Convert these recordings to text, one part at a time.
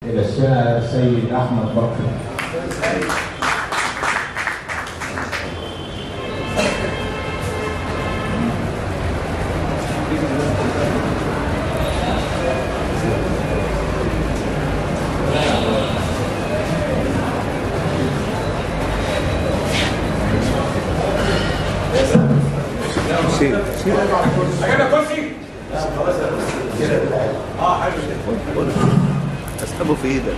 إلى الشاعر سيد أحمد بكر شيل شيل اجيب كرسي اه حلو اسحبه في ايدك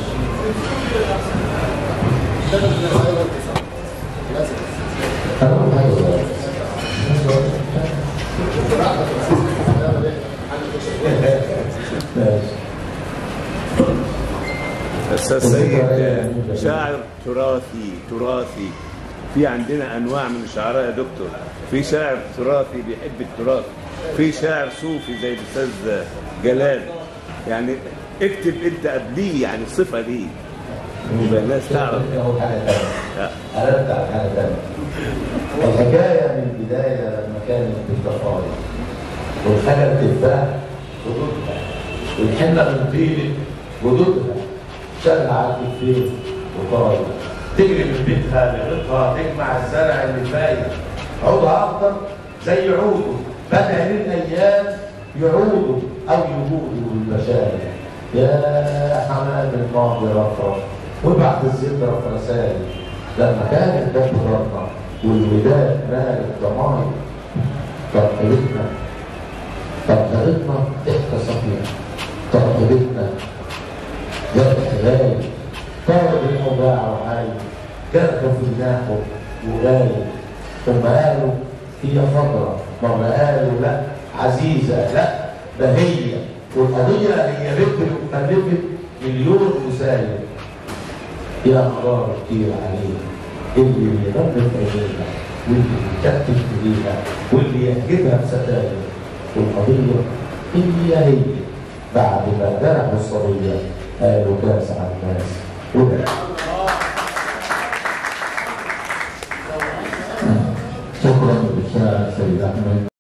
استاذ سيد شاعر تراثي تراثي في عندنا انواع من الشعراء يا دكتور في شاعر تراثي بيحب التراث في شاعر صوفي زي الاستاذ جلال يعني اكتب انت قبليه يعني الصفه دي يبقى الناس تعرف هو حاجه ثانيه قلبت على حاجه ثانيه الحكايه من البدايه لما كانت بالضفاير والحاجه بتتباع جدودها والحنه من طيبه جدودها شغل على الكتفين وطاير تجري من بيتها لغيطها تجمع الزرع اللي فايت عودها اخضر زي عوده بدا للايام يعودوا او يهودوا للمشاعر يا حمام الماضي رفرف وابعت الذكرى في رسائل لما كانت باب ربنا والوداد مالت ضماير طرقتنا طرقتنا ضحكة صفية طرقتنا ذبح غالي طارد الأوجاع وحي كرهوا في الناحو وغالي ثم قالوا هي فترة مرة قالوا لا عزيزة لا ده هي والقضية هي بنت اللي مخلفت مليون مسايب يا قرار كتير علينا اللي يغمض عينينا واللي يكتف ايدينا واللي يحجبها بستاير والقضية هي هي بعد ما جرحوا الصبية قالوا كاس على الناس وده شكرا للشاعر سيد احمد